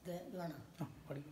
ഇത് വേണം ആ പഠിക്കും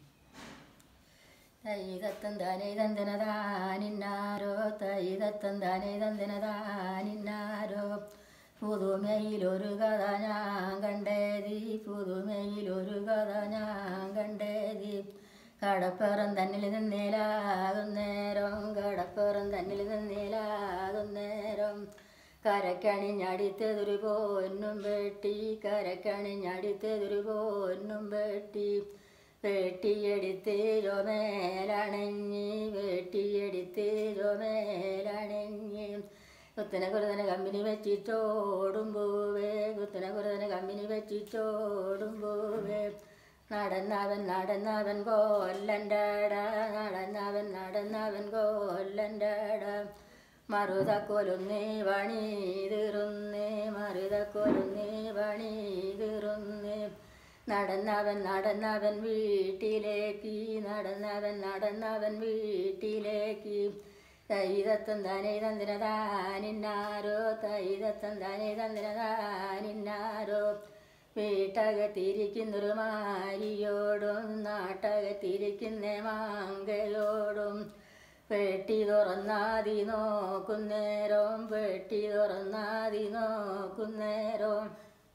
തൈതത്തം താനേ തന്തനതാനിന്നാരോ തൈതത്തം താനേ തന്തനതാനിന്നാരോ പുതുമയിലൊരു കഥ ഞാൻ കണ്ടേതി പുതുമയിലൊരു കഥ ഞാൻ കണ്ടേതി കടപ്പുറം തന്നിൽ നിന്നേലാകുന്നേരം കടപ്പുറം തന്നിൽ നിന്നേലാകുന്നേരം കരക്കണിഞ്ഞടിത്തതൊരു പോന്നും വെട്ടി കരക്കണിഞ്ഞടിത്തതൊരു പോന്നും വെട്ടി വെട്ടിയെടുത്ത് ചുമേലണഞ്ഞ് വെട്ടിയെടുത്ത് ചുമേലണഞ്ഞ് കുത്തനെ കുറുതനെ കമ്പനി വെച്ചിട്ടോടും പോവേ കുത്തനെ കുറുതനെ കമ്പനി വെച്ചിട്ടോടും പോവേ നടന്നവൻ നടന്നവൻ കൊല്ലൻ്റെട നടന്നവൻ നടന്നവൻ കൊല്ലൻ്റെട മറുതക്കൊലുന്നേ പണി തീറുന്നേ മറുതക്കൊലുന്നേ പണി തീറുന്നേ നടന്നവൻ നടന്നവൻ വീട്ടിലേക്ക് നടന്നവൻ നടന്നവൻ വീട്ടിലേക്ക് തൈതത്തം താനേ തന്തിനതാനിന്നാരോ തൈതത്തം താനേ തന്തിനതാനിന്നാരോ വീട്ടകത്തിരിക്കുന്നൊരു മാരിയോടും നാട്ടകത്തിരിക്കുന്ന മാങ്കയോടും പെട്ടി തുറന്നാതി നോക്കുന്നേരം പെട്ടി തുറന്നാതി നോക്കുന്നേരം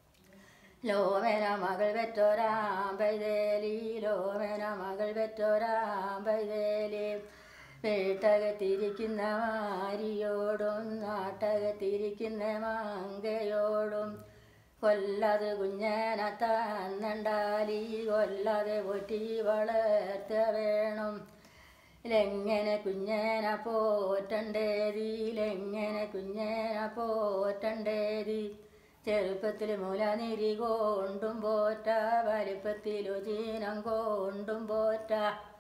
ലോമന മകൾ പെറ്റോരാം പൈതേലി ലോമന മകൾ പെറ്റോരാം പൈതേലി വീട്ടകത്തിരിക്കുന്ന മാരിയോടും നാട്ടകത്തിരിക്കുന്ന മാങ്കയോടും കൊല്ലാതെ കുഞ്ഞന തന്നണ്ടാലി കൊല്ലാതെ പൊറ്റി വളർത്ത വേണം ലെങ്ങനെ കുഞ്ഞേന പോറ്റണ്ടേതിലെങ്ങനെ കുഞ്ഞേന പോറ്റണ്ടേതി ചെറുപ്പത്തിൽ മുലനിരി കൊണ്ടും പോറ്റ വലിപ്പത്തിലു ചീനം കൊണ്ടും പോറ്റ